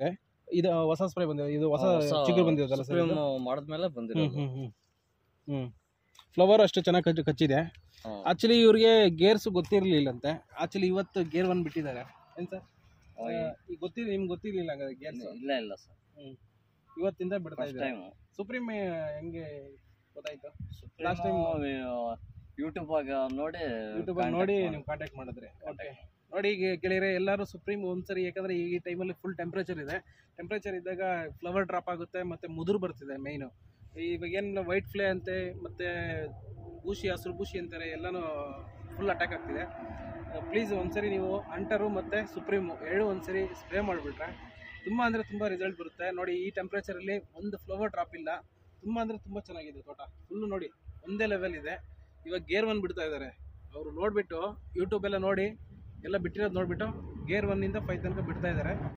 ಇದು ಹೊಸ ಸ್ಪ್ರೇ ಬಂದಿದೆ ಇದು ಹೊಸ ಹೊಸ ಚಿಗುರು ಬಂದಿರೋದಲ್ಲ ಸರ್ Supreme ಮಾಡಿದ್ಮೇಲೆ ಹ್ಮ್ ಬಂದಿರೋದು ಹ್ಮ್ ಹ್ಮ್ ಹ್ಮ್ ಫ್ಲವರ್ ಅಷ್ಟು ಚೆನ್ನಾಗಿ ಕಚ್ಚಿ ಕಚ್ಚಿದೆ ಹಾ. ಆಕ್ಚುಲಿ ಇವ್ರಿಗೆ ಗೇರ್ಸ್ ಗೊತ್ತಿರ್ಲಿಲ್ಲಂತೆ ಆಕ್ಚುಲಿ ಇವತ್ತು ಗೇರ್ ಒನ್ ಬಿಟ್ಟಿದ್ದಾರೆ ಏನ್ ಸರ್ ಆ, ಈಗ ಗೊತ್ತಿಲ್ಲ ನಿಮ್ಗೆ ಗೊತ್ತಿರ್ಲಿಲ್ಲ ಹಂಗಾದ್ರೆ ಗೇರ್ಸ್ ಇಲ್ಲ ಇಲ್ಲ ಸರ್ ಇವತ್ತಿಂದ ಬಿಡ್ತಾ ಫಸ್ಟ್ ಇದ್ದಾರೆ ಟೈಮ್ ಸುಪ್ರೀಂ ಹೆಂಗೆ ಗೊತ್ತಾಯ್ತು Last time- ಯೂಟ್ಯೂಬ್ ಆಗ ನೋಡಿ ಯೂಟ್ಯೂಬ್ contact ನೋಡಿ ಮಾಡಿ. ನೀವು ಕಾಂಟ್ಯಾಕ್ಟ್ ಮಾಡಿದ್ರೆ ಓಕೆ ನೋಡಿ ಈಗ ಕೇಳಿದ್ರೆ ಎಲ್ಲರೂ ಸುಪ್ರೀಂ ಒಂದ್ಸರಿ ಯಾಕಂದ್ರೆ ಈ ಟೈಮಲ್ಲಿ ಫುಲ್ ಟೆಂಪ್ರೇಚರ್ ಇದೆ ಟೆಂಪ್ರೇಚರ್ ಇದ್ದಾಗ ಫ್ಲವರ್ ಡ್ರಾಪ್ ಆಗುತ್ತೆ ಮತ್ತೆ ಮುದುರು ಬರ್ತಿದೆ ಮೈನು ಇವಾಗ ಏನು ವೈಟ್ ಫ್ಲೇ ಅಂತೆ ಮತ್ತೆ ಬೂಶಿ ಹಸಿರು ಬೂಶಿ ಅಂತಾರೆ ಎಲ್ಲನೂ ಫುಲ್ ಅಟ್ಯಾಕ್ ಆಗ್ತಿದೆ ಪ್ಲೀಸ್ ಒಂದ್ಸರಿ ನೀವು ಅಂಟರು ಮತ್ತೆ ಸುಪ್ರೀಮು ಎರಡು ಒಂದ್ಸರಿ ಸ್ಪ್ರೇ ಮಾಡಿಬಿಟ್ರೆ ತುಂಬ ಅಂದರೆ ತುಂಬ ರಿಸಲ್ಟ್ ಬರುತ್ತೆ ನೋಡಿ ಈ ಟೆಂಪ್ರೇಚರಲ್ಲಿ ಒಂದು ಫ್ಲವರ್ ಡ್ರಾಪ್ ಇಲ್ಲ ತುಂಬ ಅಂದರೆ ತುಂಬ ಚೆನ್ನಾಗಿದೆ ತೋಟ ಫುಲ್ಲು ನೋಡಿ ಒಂದೇ ಲೆವೆಲ್ ಇದೆ ಇವಾಗ ಗೇರ್ ಒನ್ ಬಿಡ್ತಾ ಇದ್ದಾರೆ ಅವರು ನೋಡಿಬಿಟ್ಟು ಯೂಟ್ಯೂಬ್ ಎಲ್ಲ ನೋಡಿ ಎಲ್ಲ ಬಿಟ್ಟಿರೋದು ನೋಡಿಬಿಟ್ಟು ಗೇರ್ ಒನ್ನಿಂದ ಫೈವ್ ತನಕ ಬಿಡ್ತಾ ಇದ್ದಾರೆ